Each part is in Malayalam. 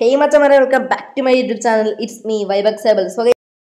ഹേയ് മച്ചമാരെ welcome back to my YouTube channel it's me വൈബക്സേബിൾ so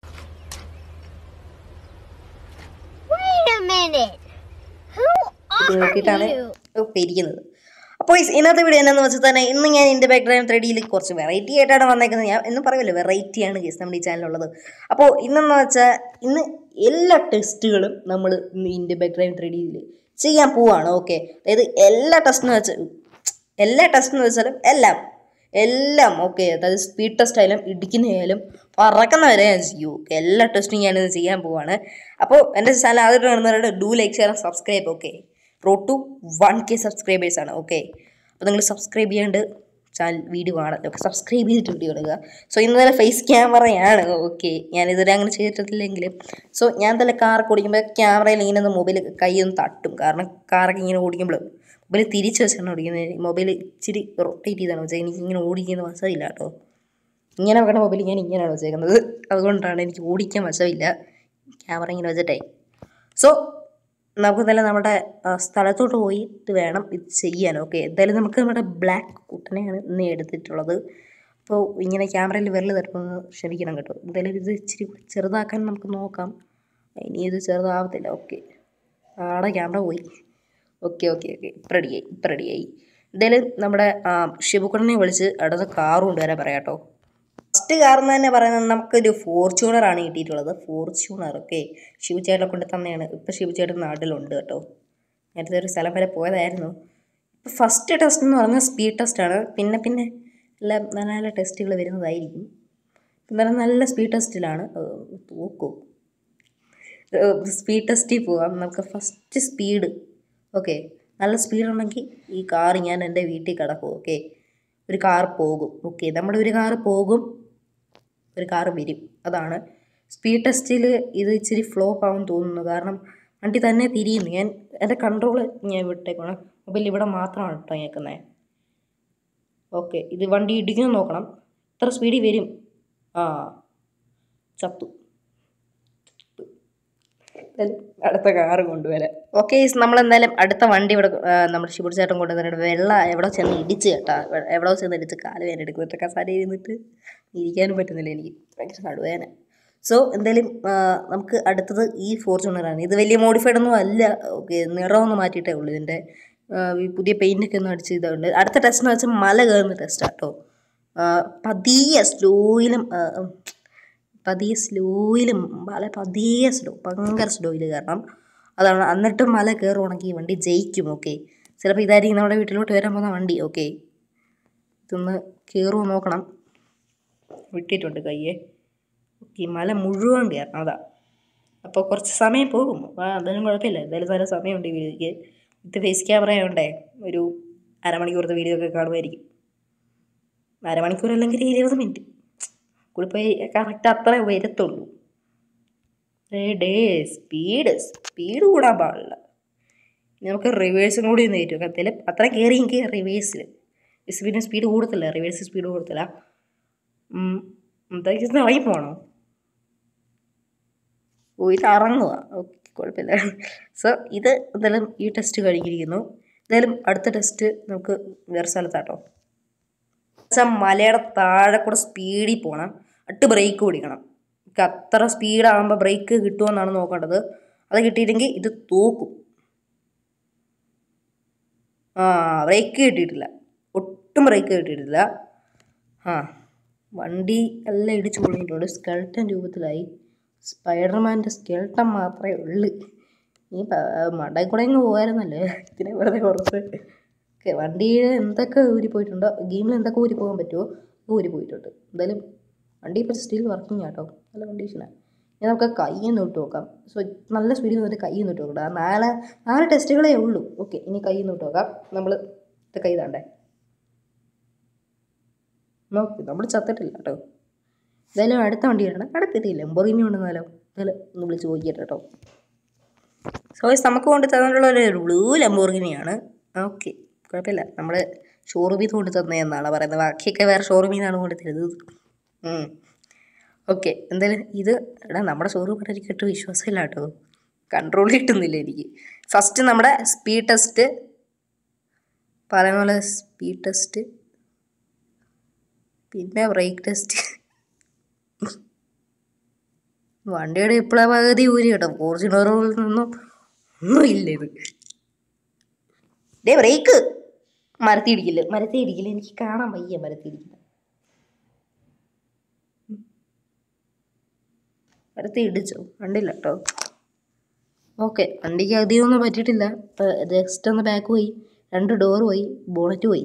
Wait a minute. Who are നോക്കിയിട്ടാണ് you? ഇരിക്കുന്നത് അപ്പോൾ ഈ ഇന്നത്തെ വീഡിയോ എന്നാന്ന് വെച്ചാൽ തന്നെ ഇന്ന് ഞാൻ എൻ്റെ ബാക്ക്ഗ്രൗണ്ട് ത്രെഡിയിൽ കുറച്ച് വെറൈറ്റി ആയിട്ടാണ് വന്നേക്കുന്നത് ഞാൻ എന്ന് പറയുമല്ലോ വെറൈറ്റിയാണ് ഗേസ് നമ്മുടെ ഈ ചാനലുള്ളത് അപ്പോൾ ഇന്നെന്ന് വെച്ചാൽ ഇന്ന് എല്ലാ ടെസ്റ്റുകളും നമ്മൾ ഇന്ന് എൻ്റെ ബാക്ക്ഗ്രൗണ്ട് ത്രെഡിയിൽ ചെയ്യാൻ പോവാണ് ഓക്കെ അതായത് എല്ലാ ടെസ്റ്റിന് വെച്ച് എല്ലാ ടെസ്റ്റ് എന്ന് വെച്ചാലും എല്ലാം എല്ലാം ഓക്കെ അതായത് സ്പീഡ് ടെസ്റ്റ് ആയാലും ഇടിക്കുന്നതായാലും പറക്കുന്ന വരെ ഞാൻ ചെയ്യൂ ഓക്കെ എല്ലാ ടെസ്റ്റും ഞാനിത് ചെയ്യാൻ പോവാണ് അപ്പോൾ എൻ്റെ ചാനൽ ആദ്യമായിട്ട് കാണുന്നവരുടെ do like share subscribe okay road to one K subscribers ആണ് ഓക്കെ അപ്പോൾ നിങ്ങൾ സബ്സ്ക്രൈബ് ചെയ്യാണ്ട് ചാനൽ വീഡിയോ കാണാം ഓക്കെ സബ്സ്ക്രൈബ് ചെയ്തിട്ട് വീഡിയോ എടുക്കുക സോ ഇന്നലെ ഫേസ് ക്യാമറയാണ് ഓക്കെ ഞാൻ ഇതുവരെ അങ്ങനെ ചെയ്തിട്ടില്ലെങ്കിലും സോ ഞാൻ തന്നെ കാറൊക്കെ ഓടിക്കുമ്പോൾ ക്യാമറയിൽ ഇങ്ങനെ ഒന്ന് മൊബൈൽ കൈ ഒന്ന് തട്ടും കാരണം കാറൊക്കെ ഇങ്ങനെ ഓടിക്കുമ്പോൾ മൊബൈൽ തിരിച്ച് വെച്ചാണ് ഓടിക്കുന്നത് മൊബൈൽ ഇച്ചിരി റൊട്ടേറ്റ് ചെയ്താണ് വെച്ചാൽ എനിക്ക് ഇങ്ങനെ ഓടിക്കുന്ന വശമില്ല കേട്ടോ ഇങ്ങനെ വെക്കണ മൊബൈൽ ഞാൻ ഇങ്ങനെയാണ് വെച്ചേക്കുന്നത് അതുകൊണ്ടാണ് എനിക്ക് ഓടിക്കാൻ വശമില്ല ക്യാമറ ഇങ്ങനെ വെച്ചിട്ടേ സോ നമുക്ക് എന്തായാലും നമ്മുടെ ആ, സ്ഥലത്തോട്ട് പോയിട്ട് വേണം ഇത് ചെയ്യാൻ ഓക്കെ എന്തായാലും നമുക്ക് നമ്മുടെ ബ്ലാക്ക് കുട്ടനെയാണ് ഇന്ന് എടുത്തിട്ടുള്ളത് അപ്പോൾ ഇങ്ങനെ ക്യാമറയിൽ വിരൽ തട്ടുമ്പോൾ ക്ഷമിക്കണം കേട്ടോ എന്തായാലും ഇത് ഇച്ചിരി കൂടി ചെറുതാക്കാൻ നമുക്ക് നോക്കാം ഇനി ഇത് ചെറുതാവത്തില്ല ഓക്കെ ആടെ ക്യാമറ പോയി ഓക്കെ ഓക്കെ ഓക്കെ ഇപ്പം റെഡിയായി ഇപ്പം റെഡിയായി എന്തായാലും നമ്മുടെ ആ, ഷിബുക്കുട്ടനെ വിളിച്ച് അടുത്ത കാർ കൊണ്ടുവരാൻ പറയാം കേട്ടോ ഫസ്റ്റ് കാർ എന്ന് തന്നെ പറയുന്നത് നമുക്കൊരു ഫോർച്യൂണറാണ് കിട്ടിയിട്ടുള്ളത് ഫോർച്യൂണർ ഓക്കെ ശിവചേട്ടനെ കൊണ്ട് തന്നെയാണ് ഇപ്പം ശിവചേട്ടൻ നാട്ടിലുണ്ട് കേട്ടോ നേരത്തെ ഒരു സ്ഥലം വരെ പോയതായിരുന്നു ഇപ്പം ഫസ്റ്റ് ടെസ്റ്റ് എന്ന് പറഞ്ഞാൽ സ്പീഡ് ടെസ്റ്റാണ് പിന്നെ പിന്നെ എല്ലാം നല്ല നല്ല ടെസ്റ്റുകൾ വരുന്നതായിരിക്കും എന്നാലും നല്ല സ്പീഡ് ടെസ്റ്റിലാണ് നോക്കൂ സ്പീഡ് ടെസ്റ്റിൽ പോവാം നമുക്ക് ഫസ്റ്റ് സ്പീഡ് ഓക്കെ നല്ല സ്പീഡ് ഉണ്ടെങ്കിൽ ഈ കാർ ഞാൻ എൻ്റെ വീട്ടിൽ കിടക്കും ഓക്കെ ഒരു കാർ പോകും ഓക്കെ നമ്മുടെ ഒരു കാർ പോകും ഒരു കാർ വരും അതാണ് സ്പീഡ് ടെസ്റ്റിൽ ഇത് ഇച്ചിരി ഫ്ലോപ്പ് ആവും തോന്നുന്നു കാരണം വണ്ടി തന്നെ തിരിയുന്നു ഞാൻ എൻ്റെ കൺട്രോൾ ഞാൻ വിട്ടേക്കണം മൊബൈൽ ഇവിടെ മാത്രമാണ് കേട്ടോ കേൾക്കുന്നത് ഓക്കെ ഇത് വണ്ടി ഇടിക്കുന്നു നോക്കണം എത്ര സ്പീഡിൽ വരും ആ ചത്തു എന്തായാലും അടുത്ത കാറ് കൊണ്ടുവരാം ഓക്കെ നമ്മൾ എന്തായാലും അടുത്ത വണ്ടി ഇവിടെ ആ, നമ്മുടെ ശിവർ ചേട്ടൻ കൊണ്ടുവന്നിട്ട് വെള്ള എവിടെ ചെന്ന് ഇടിച്ച് കേട്ടാ വെ- എവിടെ ചെന്ന് ഇടിച്ച് കാല് വേന എടുക്കുന്നിട്ട് കസാര ഇരുന്നിട്ട് ഇരിക്കാനും പറ്റുന്നില്ല എനിക്ക് ഭയങ്കര നടുവേന സോ എന്തായാലും ആ, നമുക്ക് അടുത്തത് ഈ ഫോർച്യൂണറാണ് ഇത് വലിയ മോഡിഫൈഡ് ഒന്നും അല്ല ഓക്കെ നിറമൊന്നും മാറ്റിയിട്ടേ ഉള്ളൂ ഇതിൻ്റെ ആ, ഈ പുതിയ പെയിൻ്റൊക്കെ ഒന്ന് അടിച്ച് ഇതുണ്ട് അടുത്ത ടെസ്റ്റ് എന്ന് വെച്ചാൽ മല കയറുന്ന ടെസ്റ്റാണ് കേട്ടോ പതിയെ സ്ലോയിലും പതിയെ സ്ലോയിലും മല പതിയെ സ്ലോ ഭയങ്കര സ്ലോയിൽ കയറണം അതാണ് എന്നിട്ടും മല കയറുവാണെങ്കിൽ ഈ വണ്ടി ജയിക്കും ഓക്കെ ചിലപ്പോൾ ഇതായിരിക്കും നമ്മുടെ വീട്ടിലോട്ട് വരാൻ പോകുന്ന വണ്ടി ഓക്കെ ഇതൊന്ന് കയറുമോ നോക്കണം വിട്ടിട്ടുണ്ട് കയ്യെ ഓക്കെ മല മുഴുവൻ കയറണം അതാ അപ്പോൾ കുറച്ച് സമയം പോകും ആ അതൊന്നും കുഴപ്പമില്ല എന്തായാലും നല്ല സമയമുണ്ട് ഈ വീഡിയോയ്ക്ക് ഇത് ഫേസ് ക്യാമറ ആയതുകൊണ്ടേ ഒരു അരമണിക്കൂറത്തെ വീഡിയോ ഒക്കെ കാണുമായിരിക്കും അരമണിക്കൂർ അല്ലെങ്കിൽ ഇരുപത് മിനിറ്റ് കൂടി പോയി കറക്റ്റ് അത്രേ വരത്തുള്ളൂ ഡേ സ്പീഡ് സ്പീഡ് കൂടാൻ പാടില്ല ഇനി നമുക്ക് റിവേഴ്സും കൂടി ഒന്ന് കയറ്റും കത്തിൽ അത്ര കയറി എനിക്ക് റിവേഴ്സിൽ പിന്നെ സ്പീഡ് കൂടത്തില്ല റിവേഴ്സ് സ്പീഡ് കൂടത്തില്ല എന്താ ഇറങ്ങി പോകണോ പോയിട്ട് ഇറങ്ങുക ഓക്കെ കുഴപ്പമില്ല സോ ഇത് എന്തായാലും ഈ ടെസ്റ്റ് കഴിഞ്ഞിരിക്കുന്നു എന്തായാലും അടുത്ത ടെസ്റ്റ് നമുക്ക് വേറെ സ്ഥലത്താട്ടോ വെച്ചാൽ മലയുടെ താഴെ കൂടെ സ്പീഡിൽ പോകണം അട്ട് ബ്രേക്ക് പിടിക്കണം നമുക്ക് അത്ര സ്പീഡാകുമ്പോൾ ബ്രേക്ക് കിട്ടുമെന്നാണ് നോക്കേണ്ടത് അത് കിട്ടിയില്ലെങ്കിൽ ഇത് തൂക്കും ആ ബ്രേക്ക് കിട്ടിയിട്ടില്ല ഒട്ടും ബ്രേക്ക് കിട്ടിയിട്ടില്ല ആ വണ്ടി എല്ലാം ഇടിച്ചു പൊളിഞ്ഞിട്ടുണ്ട് സ്കെൽട്ടൻ രൂപത്തിലായി സ്പൈഡർമാൻ്റെ സ്കെൽട്ടൻ മാത്രമേ ഉള്ളൂ ഈ മടയിൽ കൂടെ അങ്ങ് പോകാമായിരുന്നല്ലേ ഇതിനെ വെറുതെ കുറച്ച് ഓക്കെ വണ്ടിയിൽ എന്തൊക്കെ ഊരി പോയിട്ടുണ്ടോ ഗെയിമിൽ എന്തൊക്കെ ഊരി പോകാൻ പറ്റുമോ അത് ഊരി പോയിട്ടുണ്ട് എന്തായാലും വണ്ടി ഇപ്പോൾ സ്റ്റിൽ വർക്കിംഗ് ആട്ടോ നല്ല കണ്ടീഷനാണ് ഇനി നമുക്ക് കൈ ഒന്ന് ഇട്ട് നോക്കാം സോ നല്ല സ്പീഡിൽ വന്നിട്ട് കൈ ഒന്ന് ഇട്ട് നോക്കട്ടെ ആ നാല് നാല് ടെസ്റ്റുകളേ ഉള്ളൂ ഓക്കെ ഇനി കൈ ഒന്ന് ഇട്ട് നോക്കാം നമ്മൾ ഇത് കൈ താണ്ടേ നോക്കി നമ്മൾ ചത്തിട്ടില്ല കേട്ടോ എന്തായാലും അടുത്ത വണ്ടി വരണം അടുത്തിട്ടില്ല എംബോറിനി ഉണ്ടെന്നാലോ എന്തായാലും ഒന്ന് വിളിച്ച് ചോദിക്കട്ടെ കേട്ടോ സോയ്സ് നമുക്ക് കൊണ്ട് തന്നിട്ടുള്ള ഒരു ബ്ലൂ ലംബോർഗിനിയാണ് ഓക്കെ കുഴപ്പമില്ല നമ്മൾ ഷോറൂമിൽ നിന്ന് കൊണ്ട് തന്നതെന്നാണ് പറയുന്നത് ബാക്കിയൊക്കെ വേറെ ഷോറൂമിൽ നിന്നാണ് കൊണ്ട് തരുന്നത് ഓക്കെ എന്തായാലും ഇത് എടാ നമ്മുടെ ഷോറൂമിൽ എനിക്ക് ഒട്ടും വിശ്വാസമില്ല കേട്ടോ കൺട്രോൾ കിട്ടുന്നില്ല എനിക്ക് ഫസ്റ്റ് നമ്മുടെ സ്പീഡ് ടെസ്റ്റ് പറയുന്ന പോലെ സ്പീഡ് ടെസ്റ്റ് പിന്നെ ബ്രേക്ക് ടെസ്റ്റ് വണ്ടിയുടെ ഇപ്പോഴാ പകുതി ഊരി കേട്ടോ ഫോർച്യൂണറിൽ നിന്നും ഒന്നും ഇല്ല ഇത് ഡേ ബ്രേക്ക് മരത്തി ഇടിക്കില്ല മരത്തി ഇടിക്കില്ല എനിക്ക് കാണാൻ വയ്യ മരത്തി ഇടിക്കില്ല മരത്തി ഇടിച്ചോ കണ്ടില്ല കേട്ടോ ഓക്കെ വണ്ടിക്ക് അധികമൊന്നും പറ്റിയിട്ടില്ല ജസ്റ്റ് ഒന്ന് ബാക്ക് പോയി രണ്ട് ഡോർ പോയി ബോണറ്റ് പോയി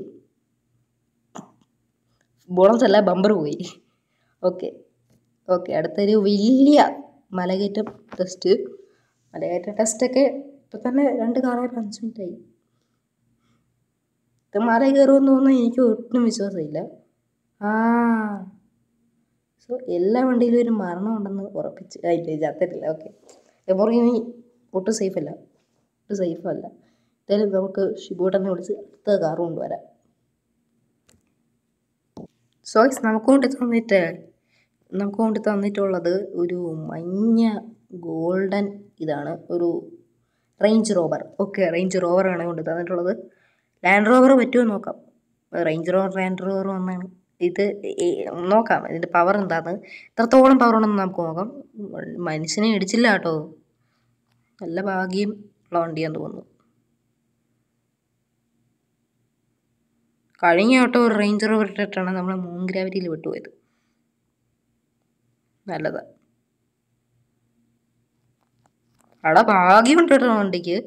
ബോണസ് അല്ല ബമ്പർ പോയി ഓക്കെ ഓക്കെ അടുത്തൊരു വലിയ മലകയറ്റം ടെസ്റ്റ് മലകയറ്റ ടെസ്റ്റൊക്കെ ഇപ്പം തന്നെ രണ്ട് കാറായിട്ട് അഞ്ച് മിനിറ്റായി ഇത് മല കയറുമെന്ന് തോന്നുന്നു എനിക്ക് ഒട്ടും വിശ്വാസമില്ല ആ സോ എല്ലാ വണ്ടിയിലും ഒരു മരണം ഉണ്ടെന്ന് ഉറപ്പിച്ച് ആ ഇല്ല ചത്തിട്ടില്ല ഓക്കെ എബോർഗിനി ഒട്ടും സേഫ് അല്ല ഒട്ടും സേഫ് അല്ല എന്തായാലും നമുക്ക് ഷിബൂട്ടനെ വിളിച്ച് അടുത്ത കാറ് കൊണ്ടുവരാം സോയ്സ് നമുക്ക് കൊണ്ട് തന്നിട്ട് നമുക്ക് കൊണ്ട് തന്നിട്ടുള്ളത് ഒരു മഞ്ഞ ഗോൾഡൻ ഇതാണ് ഒരു റേഞ്ച് റോവർ ഓക്കെ റേഞ്ച് റോവറാണ് കൊണ്ട് തന്നിട്ടുള്ളത് ലാൻഡ് റോവർ പറ്റുമോ നോക്കാം റേഞ്ച് റോവർ ലാൻഡ് റോവർ ഒന്നാണ് ഇത് ഈ- നോക്കാം ഇതിൻ്റെ പവർ എന്താന്ന് എത്രത്തോളം പവർ ഉണ്ടെന്ന് നമുക്ക് നോക്കാം മനുഷ്യനെ ഇടിച്ചില്ല കേട്ടോ നല്ല ഭാഗ്യം ഉള്ള വണ്ടിയാന്ന് തോന്നുന്നു കഴിഞ്ഞ വട്ടം ഒരു റേഞ്ച് റോവർ ഇട്ടിട്ടാണ് നമ്മൾ മൂൺ ഗ്രാവിറ്റിയിൽ വിട്ടുപോയത് നല്ലതാ അവിടെ ഭാഗ്യമുണ്ട് കേട്ടോ വണ്ടിക്ക്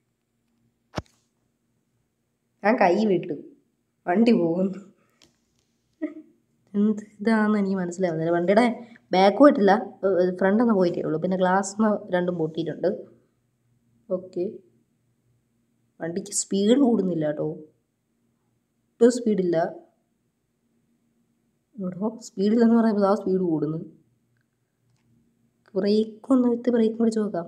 ഞാൻ കൈ വിട്ടു വണ്ടി പോകുന്നു എന്ത് ഇതാണെന്ന് എനിക്ക് മനസ്സിലാവുന്നില്ല വണ്ടിയുടെ ബാക്ക് പോയിട്ടില്ല ഫ്രണ്ട് ഒന്ന് പോയിട്ടേ ഉള്ളൂ പിന്നെ ഗ്ലാസ് രണ്ടും പൊട്ടിയിട്ടുണ്ട് ഓക്കെ വണ്ടിക്ക് സ്പീഡ് കൂടുന്നില്ല കേട്ടോ ഒട്ടും സ്പീഡില്ല ഇവിടെ സ്പീഡില്ലെന്ന് പറയുമ്പോൾ ആ സ്പീഡ് കൂടുന്നു ബ്രേക്ക് ഒന്ന് വിത്ത് ബ്രേക്ക് പിടിച്ച് നോക്കാം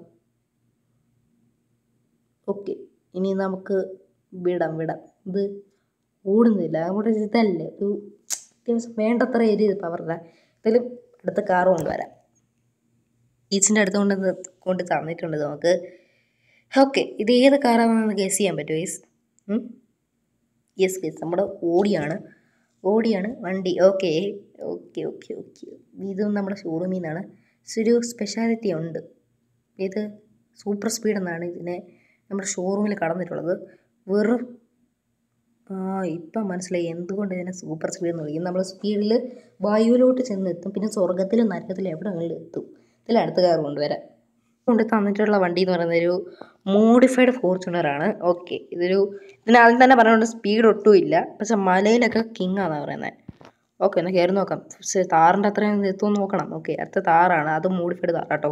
ഓക്കെ ഇനി നമുക്ക് വിടാം വിടാം ഇത് ഓടുന്നില്ല അങ്ങോട്ട് ഇതല്ലേ ഇത് അത്യാവശ്യം വേണ്ടത്ര ഏരിയ പവറില്ല എന്തായാലും അടുത്ത കാറ് കൊണ്ടുവരാം ഈച്ചിൻ്റെ അടുത്ത് കൊണ്ട് നി- കൊണ്ട് തന്നിട്ടുണ്ട് നമുക്ക് ഓക്കെ ഇത് ഏത് കാറാണെന്ന് ഗസ് ചെയ്യാൻ പറ്റുമോ യെസ് യെസ് യെസ് നമ്മുടെ ഓടിയാണ് ഓടിയാണ് വണ്ടി ഓക്കെ ഓക്കെ ഓക്കെ ഓക്കെ ഇതും നമ്മുടെ ഷോറൂമിൽ നിന്നാണ് ഒരു സ്പെഷ്യാലിറ്റി ഉണ്ട് ഇത് സൂപ്പർ സ്പീഡ് എന്നാണ് ഇതിനെ നമ്മുടെ ഷോറൂമിൽ കടന്നിട്ടുള്ളത് വെറും ആ ഇപ്പം മനസ്സിലായി എന്തുകൊണ്ട് ഇതിനെ സൂപ്പർ സ്പീഡ് എന്ന് വിളിക്കും നമ്മൾ സ്പീഡിൽ വായുവിലോട്ട് ചെന്നെത്തും പിന്നെ സ്വർഗത്തിലും നരകത്തിലും എവിടെയെങ്കിലും എത്തും ഇതിൽ അടുത്ത കാർ കൊണ്ടുവരാം കൊണ്ട് തന്നിട്ടുള്ള വണ്ടി എന്ന് പറയുന്നത് ഒരു മോഡിഫൈഡ് ഫോർച്യൂണറാണ് ഓക്കെ ഇതൊരു ഇതിന് ആദ്യം തന്നെ പറഞ്ഞുകൊണ്ട് സ്പീഡ് ഒട്ടും ഇല്ല പക്ഷെ മലയിലൊക്കെ കിങ് ആണെന്നാണ് പറയുന്നത് ഓക്കെ എന്നാൽ കയറി നോക്കാം പക്ഷേ താറിൻ്റെ അത്രയും എത്തുമെന്ന് നോക്കണം ഓക്കെ അടുത്ത താറാണ് അത് മോഡിഫൈഡ് താറാട്ടോ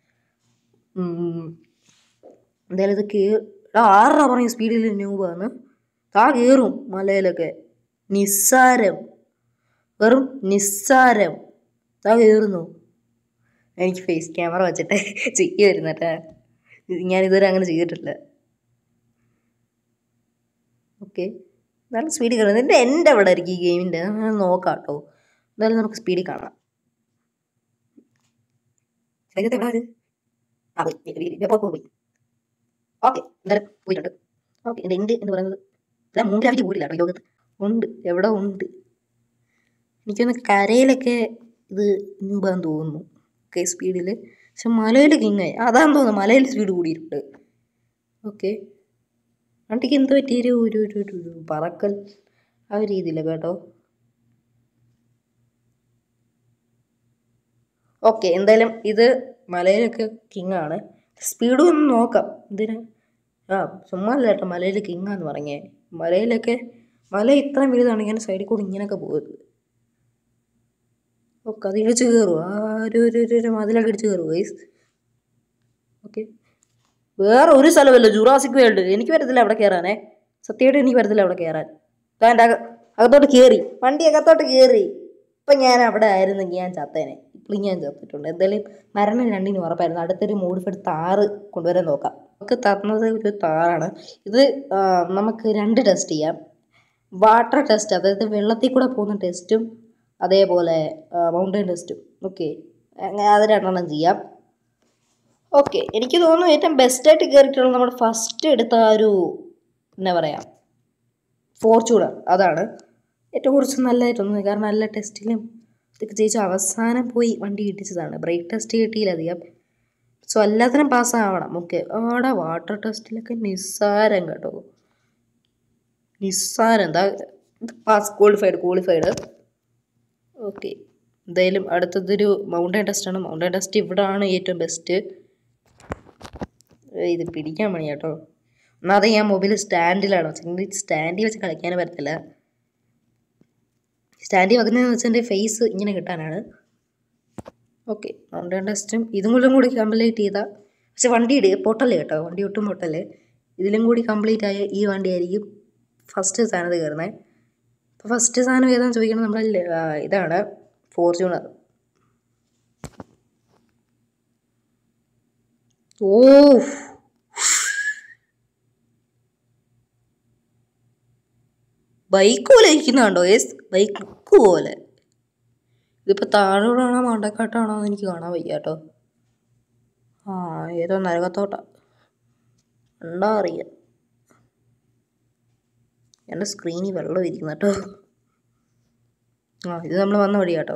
എന്തായാലും ഇത് കേ ആറാ പറയും സ്പീഡിൽ ന്യൂബാന്ന് താ കയറും മലയിലൊക്കെ നിസ്സാരം വെറും നിസ്സാരം താ കയറുന്നു എനിക്ക് ഫേസ് ക്യാമറ വെച്ചിട്ട് ചെയ്യ വരുന്നട്ടാ ഞാൻ ഇതുവരെ അങ്ങനെ ചെയ്തിട്ടില്ല ഓക്കെ നല്ല സ്പീഡിൽ കയറുന്നത് എൻ്റെ എൻ്റെ അവിടെ ആയിരിക്കും ഈ ഗെയിമിൻ്റെ ഞാൻ നോക്കാം കേട്ടോ എന്തായാലും നമുക്ക് സ്പീഡിൽ കാണാം ശരീരത്തെ എവിടെ അത് ആ പോയി പോയി, പോയി, പോയി, പോയി ഓക്കെ എന്തായാലും പോയിട്ടുണ്ട് ഓക്കെ എൻ്റെ എൻ്റെ എന്ന് പറയുന്നത് അല്ല മൂന്ന് ഗ്രാവിറ്റി പോയില്ല കേട്ടോ ഈ ലോകത്ത് ഉണ്ട് എവിടെ ഉണ്ട് എനിക്കൊന്ന് കരയിലൊക്കെ ഇത് നൂപാന്ന് തോന്നുന്നു ഓക്കെ സ്പീഡിൽ പക്ഷെ മലയിൽ കിങ്ങായി അതാന്ന് തോന്നുന്നു മലയിൽ സ്പീഡ് കൂടിയിട്ടുണ്ട് ഓക്കെ വണ്ടിക്ക് എന്ത് പറ്റിയൊരു ഒരു ഒരു ഒരു ഒരു പറക്കൽ ആ ഒരു രീതിയില്ല കേട്ടോ ഓക്കെ എന്തായാലും ഇത് മലയിലൊക്കെ കിങ് ആണ് സ്പീഡും ഒന്ന് നോക്കാം ഇതിന് ആ ചുമ്മാ അല്ല കേട്ടോ മലയിൽ കിങ്ങാന്ന് പറഞ്ഞേ മലയിലൊക്കെ മല ഇത്രയും വലുതാണ് ഇങ്ങനെ സൈഡിൽ കൂടി ഇങ്ങനെയൊക്കെ പോകുന്നത് ഓക്കെ അത് ഇടിച്ച് കയറും ആ ഒരു ഒരു ഒരു- ഒരു മതിലൊക്കെ ഇടിച്ച് കയറും ഗൈസ് ഓക്കെ വേറെ ഒരു സ്ഥലമല്ല ജുറാസിക് വേൾഡ് എനിക്ക് വരത്തില്ല അവിടെ കയറാനേ സത്യമായിട്ട് എനിക്ക് വരത്തില്ല അവിടെ കയറാൻ ദാ എൻ്റെ അക അകത്തോട്ട് കയറി വണ്ടി അകത്തോട്ട് കയറി ഇപ്പം ഞാൻ അവിടെ ആയിരുന്നെങ്കിൽ ഞാൻ ചത്തേനെ ഇപ്പം ഞാൻ ചത്തിട്ടുണ്ട് എന്തായാലും മരണം രണ്ടിനും ഉറപ്പായിരുന്നു അടുത്തൊരു മോഡിഫൈഡ് താറ് കൊണ്ടുവരാൻ നോക്കാം നമുക്ക് തന്നത് ഒരു താറാണ് ഇത് ആ, നമുക്ക് രണ്ട് ടെസ്റ്റ് ചെയ്യാം വാട്ടർ ടെസ്റ്റ് അതായത് വെള്ളത്തിൽ കൂടെ പോകുന്ന ടെസ്റ്റും അതേപോലെ മൗണ്ടൻ ടെസ്റ്റും ഓക്കെ അങ്ങനെ അത് രണ്ടെണ്ണം ചെയ്യാം ഓക്കെ എനിക്ക് തോന്നുന്നു ഏറ്റവും ബെസ്റ്റായിട്ട് കയറിയിട്ടുള്ളത് നമ്മുടെ ഫസ്റ്റ് എടുത്ത ആ ഒരു എന്നാ പറയുക ഫോർച്യൂണർ അതാണ് ഏറ്റവും കുറച്ച് നല്ലതായിട്ടൊന്നും കാരണം നല്ല ടെസ്റ്റിലും ഇതൊക്കെ ജയിച്ചു അവസാനം പോയി വണ്ടി ഇടിച്ചതാണ് ബ്രേക്ക് ടെസ്റ്റ് കിട്ടിയില്ല അധികം സോ എല്ലാത്തിനും പാസ്സാവണം ഓക്കെ ആടെ വാട്ടർ ടെസ്റ്റിലൊക്കെ നിസ്സാരം കേട്ടോ നിസ്സാരം എന്താ പാസ് ക്വാളിഫൈഡ് ക്വാളിഫൈഡ് ഓക്കെ എന്തായാലും അടുത്തതൊരു മൗണ്ടൻ ടെസ്റ്റാണ് മൗണ്ടൻ ടെസ്റ്റ് ഇവിടാണ് ഏറ്റവും ബെസ്റ്റ് ഇത് പിടിക്കാൻ പണി കേട്ടോ ഒന്നാമത് ഞാൻ മൊബൈൽ സ്റ്റാൻഡിലാണ് വെച്ചെങ്കിൽ സ്റ്റാൻഡിൽ വെച്ച് കളിക്കാനും പറ്റത്തില്ല സ്റ്റാൻഡിൽ വെക്കുന്നതെന്ന് വെച്ചാൽ എൻ്റെ ഫേസ് ഇങ്ങനെ കിട്ടാനാണ് ഓക്കെ മൗണ്ടൻ ടെസ്റ്റും ഇതും കൂടെ കൂടി കംപ്ലീറ്റ് ചെയ്താൽ പക്ഷെ വണ്ടി ഇടുക പൊട്ടല്ലേ കേട്ടോ വണ്ടി ഒട്ടും പൊട്ടല്ലേ ഇതിലും കൂടി കംപ്ലീറ്റ് ആയ ഈ വണ്ടി ആയിരിക്കും ഫസ്റ്റ് സ്ഥാനത്ത് കയറുന്നത് അപ്പോൾ ഫസ്റ്റ് സാധനം ഏതാണെന്ന് ചോദിക്കുന്നത് നമ്മുടെ ല- ആ, ഇതാണ് ഫോർച്യൂണർ ഓ ബൈക്ക് പോലെ ഇരിക്കുന്നുണ്ടോ യെസ് ബൈക്ക് പോലെ ഇതിപ്പോൾ താഴോട്ടാണോ മണ്ടക്കാട്ടാണോ എന്ന് എനിക്ക് കാണാൻ വയ്യ കേട്ടോ ആ ഏതോ നരകത്തോട്ടാ എന്താ അറിയാം എൻ്റെ സ്ക്രീനിൽ വെള്ളം ഇരിക്കുന്നു കേട്ടോ ആ ഇത് നമ്മൾ വന്ന വഴി കേട്ടോ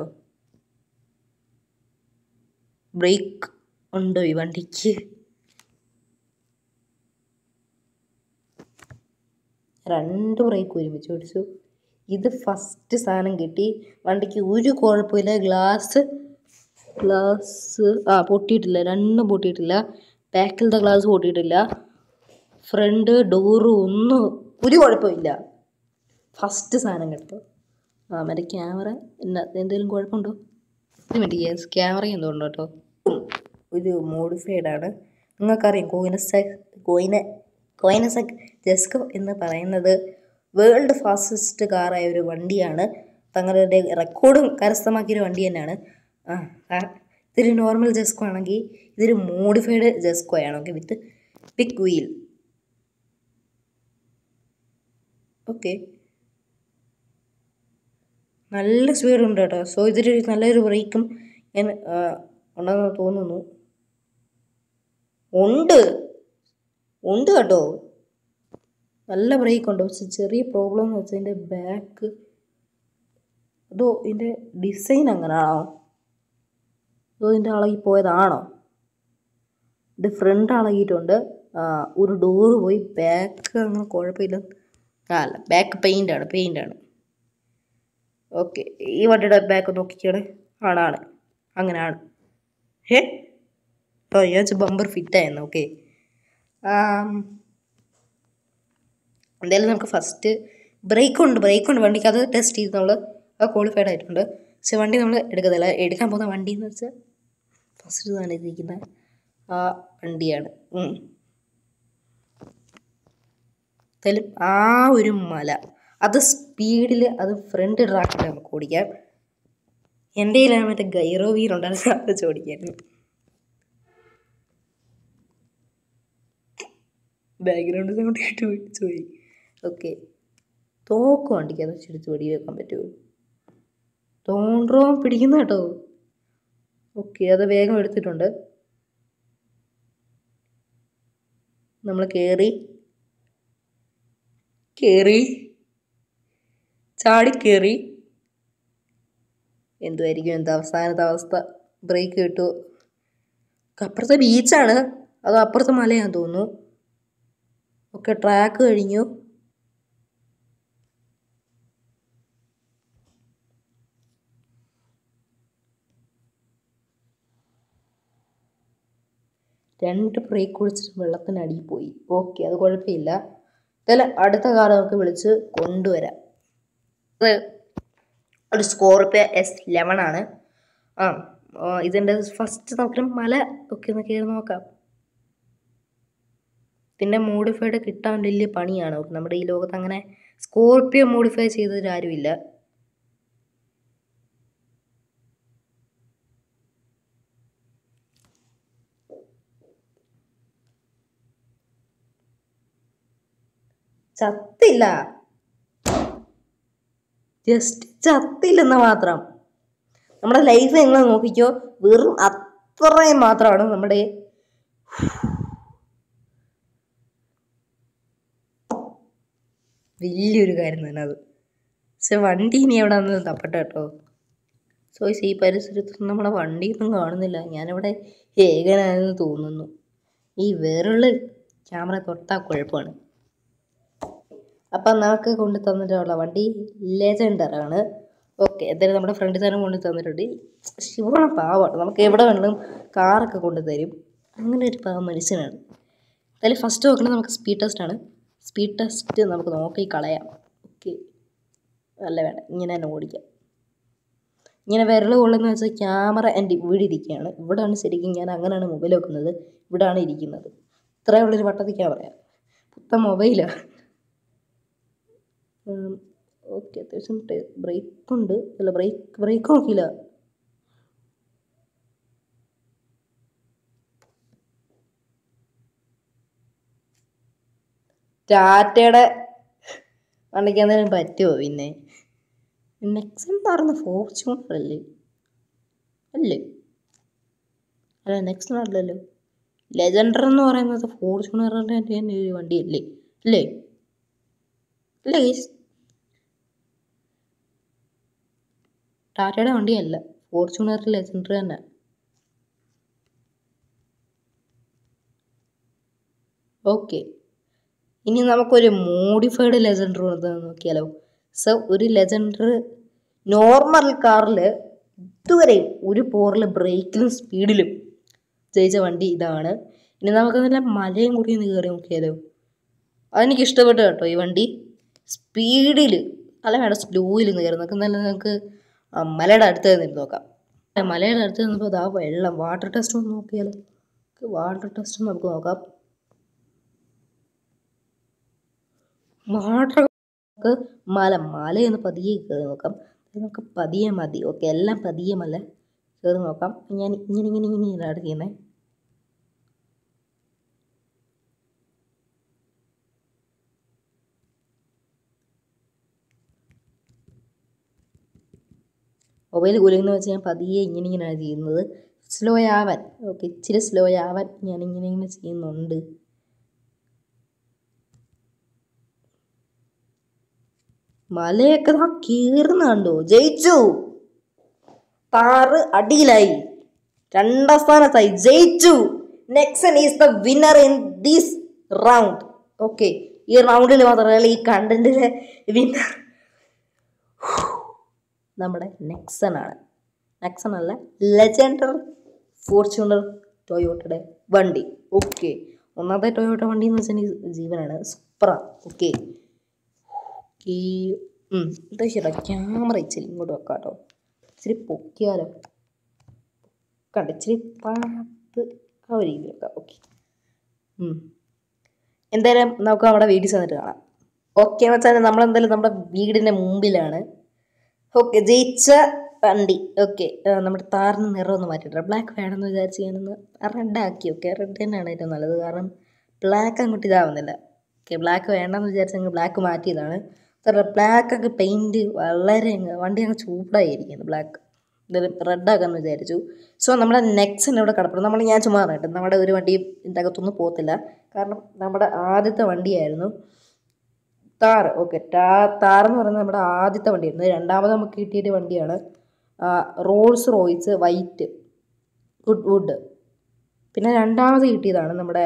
ബ്രേക്ക് ഉണ്ടോ ഈ വണ്ടിക്ക് രണ്ട് ബ്രേക്ക് ഒരുമിച്ച് പിടിച്ചു ഇത് ഫസ്റ്റ് സാധനം കിട്ടി വണ്ടിക്ക് ഒരു കുഴപ്പമില്ല ഗ്ലാസ് ഗ്ലാസ് ആ പൊട്ടിയിട്ടില്ല രണ്ടും പൊട്ടിയിട്ടില്ല ബാക്കിലത്തെ ഗ്ലാസ് പൊട്ടിയിട്ടില്ല ഫ്രണ്ട് ഡോറ് ഒന്നും ഒരു കുഴപ്പമില്ല ഫസ്റ്റ് സാധനം കേട്ടോ ആ മറ്റേ ക്യാമറ എന്നാ എന്തെങ്കിലും കുഴപ്പമുണ്ടോ ഇത് മതി യെസ് ക്യാമറ എന്തുകൊണ്ടോ കേട്ടോ ഒരു മോഡിഫൈഡ് ആണ് നിങ്ങൾക്കറിയാം കോയിനസെക് കോയിന കോയിനസെക് ജെസ്കോ എന്ന് പറയുന്നത് വേൾഡ് ഫാസ്റ്റസ്റ്റ് കാറായ ഒരു വണ്ടിയാണ് തങ്ങളുടെ റെക്കോർഡും കരസ്ഥമാക്കിയൊരു വണ്ടി തന്നെയാണ് ആ ആ, ഇതൊരു നോർമൽ ജെസ്കോ ആണെങ്കിൽ ഇതൊരു മോഡിഫൈഡ് ജെസ്കോ ആണ് okay with big wheel okay നല്ല സ്പീഡ് ഉണ്ട് കേട്ടോ സോ ഇതൊരു നല്ലൊരു ബ്രേക്കും ഞാൻ ആ, ഉണ്ടെന്ന് തോന്നുന്നു ഉണ്ട് ഉണ്ട് കേട്ടോ നല്ല ബ്രേക്ക് ഉണ്ട് പക്ഷെ ചെറിയ പ്രോബ്ലം എന്ന് വെച്ചാൽ ഇതിൻ്റെ ബാക്ക് അതോ ഇതിൻ്റെ ഡിസൈൻ അങ്ങനെയാണോ അതോ ഇതിൻ്റെ അളകി പോയതാണോ ഇത് ഫ്രണ്ട് അളകിയിട്ടുണ്ട് ആ, ഒരു ഡോറ് പോയി ബാക്ക് അങ്ങനെ കുഴപ്പമില്ല ആ അല്ല ബാക്ക് പെയിൻ്റ് ആണ് പെയിൻ്റ് ആണ് ഓക്കെ ഈ വണ്ടിയുടെ ബാക്ക് നോക്കിക്കാണ് ആണാണ് അങ്ങനെയാണ് ഏ ഓ ഞാൻ ബമ്പർ ഫിറ്റായിരുന്നു ഓക്കെ എന്തായാലും നമുക്ക് ഫസ്റ്റ് ബ്രേക്ക് ഉണ്ട് ബ്രേക്ക് ഉണ്ട് വണ്ടിക്ക് അത് ടെസ്റ്റ് ചെയ്ത് നമ്മൾ അത് ക്വാളിഫൈഡ് ആയിട്ടുണ്ട് പക്ഷെ വണ്ടി നമ്മൾ എടുക്കത്തില്ല എടുക്കാൻ പോകുന്ന വണ്ടി എന്ന് വെച്ചാൽ ഫസ്റ്റ് തന്നെ ഇരിക്കുന്ന ആ വണ്ടിയാണ് ഉം. എന്തായാലും ആ ഒരു മല അത് സ്പീഡിൽ അത് ഫ്രണ്ട് ട്രാക്കിൽ നമുക്ക് ഓടിക്കാം എൻ്റെ കയ്യിലാണ് മറ്റേ ഗൈറോ വീൽ ഉണ്ടായിരുന്നു അത് വെച്ച് ഓടിക്കായിരുന്നു ബാക്ക്ഗ്രൗണ്ട് സൗണ്ട് കേട്ട് പിടിച്ചു പോയി ഓക്കെ തോക്ക് വണ്ടിക്ക് അത് ചെടിച്ച് വെടി വെക്കാൻ പറ്റുമോ തോണ്ടോ പിടിക്കുന്ന കേട്ടോ ഓക്കെ അത് വേഗം എടുത്തിട്ടുണ്ട് നമ്മൾ കയറി കയറി ചാടി കയറി എന്തുമായിരിക്കും എന്താ അവസാനത്തെ അവസ്ഥ ബ്രേക്ക് കിട്ടുമോ അപ്പുറത്തെ ബീച്ചാണ് അതോ അപ്പുറത്തെ മലയാന്ന് തോന്നുന്നു ഒക്കെ ട്രാക്ക് കഴിഞ്ഞു രണ്ട് ബ്രേക്ക് കുടിച്ചിട്ട് വെള്ളത്തിനടിയിൽ പോയി ഓക്കെ അത് കുഴപ്പമില്ല എന്തായാലും അടുത്ത കാർ നമുക്ക് വിളിച്ച് കൊണ്ടുവരാം അത് ഒരു സ്കോർപ്പിയോ എസ് ലെവൻ ആണ് ആ ആ, ഇതിൻ്റെ ഫസ്റ്റ് നമുക്ക് മല ഒക്കെ ഒന്ന് കയറി നോക്കാം ഇതിൻ്റെ മോഡിഫൈഡ് കിട്ടാൻ വലിയ പണിയാണ് നമ്മുടെ ഈ ലോകത്ത് അങ്ങനെ സ്കോർപ്പിയോ മോഡിഫൈ ചെയ്തതിൽ ആരുമില്ല ചത്തില്ല ജസ്റ്റ് ചത്തില്ലെന്ന് മാത്രം നമ്മുടെ ലൈഫ് നിങ്ങൾ നോക്കിക്കോ വെറും അത്രയും മാത്രമാണ് നമ്മുടെ വലിയൊരു കാര്യം തന്നെ അത് പക്ഷെ വണ്ടി ഇനി എവിടെ നിന്ന് തപ്പട്ടെ കേട്ടോ സോ ഈ പരിസരത്ത് നമ്മളെ വണ്ടിയൊന്നും കാണുന്നില്ല ഞാനിവിടെ ഏകനായെന്ന് തോന്നുന്നു ഈ വേറുള്ള ക്യാമറ തൊട്ടാ കുഴപ്പമാണ് അപ്പം നമുക്ക് കൊണ്ട് തന്നിട്ടുള്ള വണ്ടി ലെജൻഡറാണ് ഓക്കെ എന്തായാലും നമ്മുടെ ഫ്രണ്ട് തന്നെ കൊണ്ട് തന്നിട്ടുണ്ട് ശിവണ പാവമാണ് നമുക്ക് എവിടെ വേണമെങ്കിലും കാറൊക്കെ കൊണ്ട് തരും അങ്ങനെ ഒരു പാവ മനുഷ്യനാണ് എന്തായാലും ഫസ്റ്റ് നോക്കുന്നത് നമുക്ക് സ്പീഡ് ടെസ്റ്റ് ആണ് സ്പീഡ് ടെസ്റ്റ് നമുക്ക് നോക്കി കളയാം ഓക്കെ അല്ല വേണ്ട ഇങ്ങനെ തന്നെ ഓടിക്കാം ഇങ്ങനെ വിരൽ കൊള്ളുന്ന വെച്ചാൽ ക്യാമറ എൻ്റെ ഇവിടെ ഇരിക്കുകയാണ് ഇവിടെയാണ് ശരിക്കും ഞാൻ അങ്ങനെയാണ് മൊബൈൽ വെക്കുന്നത് ഇവിടെയാണ് ഇരിക്കുന്നത് ഇത്രയുള്ളൊരു വട്ടത്തിൽ ക്യാമറ പുത്തൻ മൊബൈലാണ് ഓക്കെ അത്യാവശ്യം ബ്രേക്ക് ഉണ്ട് അല്ല ബ്രേക്ക് ബ്രേക്ക് നോക്കിയില്ല ടാറ്റയുടെ വണ്ടിക്ക് എന്തെങ്കിലും പറ്റുമോ പിന്നെ നെക്സൺ പറഞ്ഞ ഫോർച്യൂണർ അല്ലേ അല്ലേ അല്ല നെക്സൺ അല്ലല്ലോ ലെജൻഡർ എന്ന് പറയുന്നത് ഫോർച്യൂണറിൻ്റെ തന്നെ ഒരു വണ്ടിയല്ലേ അല്ലേ അല്ലേ ഗൈസ് ടാറ്റയുടെ വണ്ടിയല്ല ഫോർച്യൂണർ ലെജൻഡർ തന്നെ ഓക്കെ ഇനി നമുക്കൊരു മോഡിഫൈഡ് ലെജൻഡർ നോക്കിയാലോ സോ ഒരു ലെജൻഡർ നോർമൽ കാറിൽ ഇതുവരെ ഒരു പോറിൽ ബ്രേക്കിലും സ്പീഡിലും ജയിച്ച വണ്ടി ഇതാണ് ഇനി നമുക്ക് നല്ല മലയും കൂടി ഒന്ന് കയറി നോക്കിയാലോ അതെനിക്ക് ഇഷ്ടപ്പെട്ടു കേട്ടോ ഈ വണ്ടി സ്പീഡിൽ അല്ല വേണ്ട സ്ലോയിൽ നിന്ന് കയറി നമുക്ക് നല്ല നമുക്ക് ആ മലയുടെ അടുത്ത് നിന്നിട്ട് നോക്കാം ആ മലയുടെ അടുത്ത് നിന്നപ്പോൾ അതാ വെള്ളം വാട്ടർ ടെസ്റ്റ് ഒന്ന് നോക്കിയാലോ വാട്ടർ ടെസ്റ്റ് നമുക്ക് നോക്കാം വാട്ടർ നമുക്ക് മല മലയൊന്ന് പതിയെ കയറി നോക്കാം അത് നമുക്ക് പതിയെ മതി ഓക്കെ എല്ലാം പതിയെ മല കയറി നോക്കാം ഞാൻ ഇങ്ങനെ ഇങ്ങനെ ഇങ്ങനെ ഇതാണ് ചെയ്യുന്നത് മൊബൈൽ കുലുങ്ങുന്ന വെച്ച് ഞാൻ പതിയെ ഇങ്ങനെ ഇങ്ങനെയാണ് ചെയ്യുന്നത് സ്ലോ ആവാൻ ഓക്കെ ഇച്ചിരി സ്ലോ ആവാൻ ഞാൻ ഇങ്ങനെ ഇങ്ങനെ ചെയ്യുന്നുണ്ട് മലയൊക്കെ ദാ കീറുന്ന കണ്ടോ ജയിച്ചു താറ് അടിയിലായി രണ്ടാം സ്ഥാനത്തായി ജയിച്ചു Nexon is the winner in this round okay ഈ റൗണ്ടിൽ മാത്രമല്ല ഈ കണ്ടന്റിലെ വിന്നർ നമ്മുടെ നെക്സൺ ആണ് നെക്സൺ അല്ല ലെജൻഡർ ഫോർച്യൂണർ ടൊയോട്ടയുടെ വണ്ടി ഓക്കെ ഒന്നാമത്തെ ടൊയോട്ട വണ്ടി എന്ന് വെച്ചാൽ എനിക്ക് ജീവനാണ് സൂപ്പറാണ് ഓക്കെ ഈ എന്താ ശരിയാ ക്യാമറ ഇച്ചിരി ഇങ്ങോട്ട് വെക്കാം കേട്ടോ ഇച്ചിരി പൊക്കിയാലോ കണ്ട ഇച്ചിരി പാത്ത് ആ ഒരു രീതിയിൽ വെക്കാം ഓക്കെ എന്തായാലും നമുക്ക് നമ്മുടെ വീഡിയോസ് വന്നിട്ട് കാണാം ഓക്കെ എന്ന് വെച്ചാൽ നമ്മളെന്തായാലും നമ്മുടെ വീടിൻ്റെ മുമ്പിലാണ് ഓക്കെ ജയിച്ച വണ്ടി ഓക്കെ നമ്മുടെ താറിന് നിറം ഒന്ന് മാറ്റിയിട്ട് ബ്ലാക്ക് വേണമെന്ന് വിചാരിച്ച് ഞാനൊന്ന് റെഡ് ആക്കി ഓക്കെ റെഡ് തന്നെയാണ് ഏറ്റവും നല്ലത് കാരണം ബ്ലാക്ക് അങ്ങോട്ട് ഇതാവുന്നില്ല ഓക്കെ ബ്ലാക്ക് വേണ്ടെന്ന് വിചാരിച്ച് അങ്ങ് ബ്ലാക്ക് മാറ്റിയതാണ് ബ്ലാക്ക് ഒക്കെ പെയിൻറ്റ് വളരെ അങ്ങ് വണ്ടി അങ്ങ് ചൂടായിരിക്കുന്നു ബ്ലാക്ക് എന്തായാലും റെഡ് ആക്കാമെന്ന് വിചാരിച്ചു സോ നമ്മുടെ നെക്സ്റ്റ് ഇവിടെ കിടപ്പുണ്ട് നമ്മൾ ഞാൻ ചുമ്മാ പറഞ്ഞിട്ട് നമ്മുടെ ഒരു വണ്ടിയും ഇതിൻ്റെ അകത്തൊന്നും പോകത്തില്ല കാരണം നമ്മുടെ ആദ്യത്തെ വണ്ടിയായിരുന്നു താറ് ഓക്കെ ടാ താറെന്ന് പറയുന്നത് നമ്മുടെ ആദ്യത്തെ വണ്ടിയായിരുന്നു രണ്ടാമത് നമുക്ക് കിട്ടിയൊരു വണ്ടിയാണ് Rolls Royce white Goodwood പിന്നെ രണ്ടാമത് കിട്ടിയതാണ് നമ്മുടെ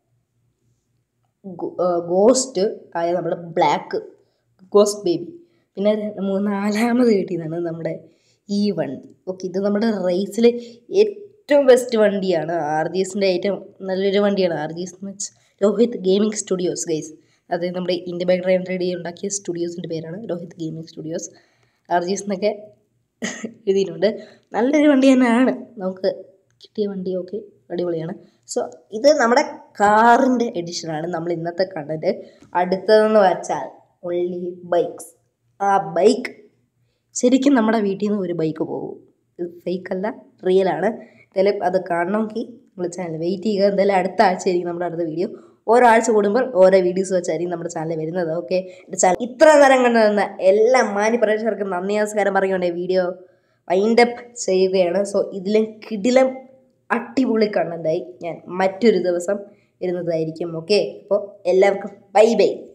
ഗോസ്റ്റ് ആയ നമ്മുടെ ബ്ലാക്ക് ഗോസ്റ്റ് ബേബി പിന്നെ മൂന്ന് നാലാമത് കിട്ടിയതാണ് നമ്മുടെ ഈ വണ്ടി ഓക്കെ ഇത് നമ്മുടെ റേസിൽ ഏറ്റവും ബെസ്റ്റ് വണ്ടിയാണ് ആർ ജി എസിൻ്റെ ഏറ്റവും നല്ലൊരു വണ്ടിയാണ് ആർ ജി എസ് എന്ന് വെച്ചാൽ രോഹിത് ഗെയിമിംഗ് സ്റ്റുഡിയോസ് ഗൈസ് അത് നമ്മുടെ ഇന്ത്യ ബൈക്ക് ഡ്രൈവ് റെഡി ഉണ്ടാക്കിയ സ്റ്റുഡിയോസിൻ്റെ പേരാണ് Rohit gaming studios R G S എന്നൊക്കെ എഴുതിയിട്ടുണ്ട് നല്ലൊരു വണ്ടി തന്നെയാണ് നമുക്ക് കിട്ടിയ വണ്ടി ഓക്കെ അടിപൊളിയാണ് സോ ഇത് നമ്മുടെ കാറിൻ്റെ എഡിഷനാണ് നമ്മൾ ഇന്നത്തെ കണ്ടത് അടുത്തതെന്ന് വെച്ചാൽ ഒൺലി ബൈക്സ് ആ ബൈക്ക് ശരിക്കും നമ്മുടെ വീട്ടിൽ നിന്ന് ഒരു ബൈക്ക് പോകും ഇത് ഫേക്ക് അല്ല റിയൽ ആണ് എന്തായാലും അത് കാണണമെങ്കിൽ നമ്മൾ ചാനൽ വെയിറ്റ് ചെയ്യുക എന്തായാലും അടുത്ത ആഴ്ച ആയിരിക്കും നമ്മുടെ അടുത്ത വീഡിയോ ഓരോ ആഴ്ച കൂടുമ്പോൾ ഓരോ വീഡിയോസ് വെച്ചായിരിക്കും നമ്മുടെ ചാനൽ വരുന്നത് ഓക്കെ എൻ്റെ ചാനൽ ഇത്ര നേരം കണ്ടു തന്ന എല്ലാ മാന്യ പ്രേക്ഷകർക്കും നന്ദി നമസ്കാരം പറഞ്ഞുകൊണ്ട് വീഡിയോ വൈൻഡപ്പ് ചെയ്യുകയാണ് സോ ഇതിലും കിടിലം അടിപൊളി കണ്ടൻ്റായി ഞാൻ മറ്റൊരു ദിവസം വരുന്നതായിരിക്കും ഓക്കെ അപ്പോൾ എല്ലാവർക്കും ബൈ ബൈ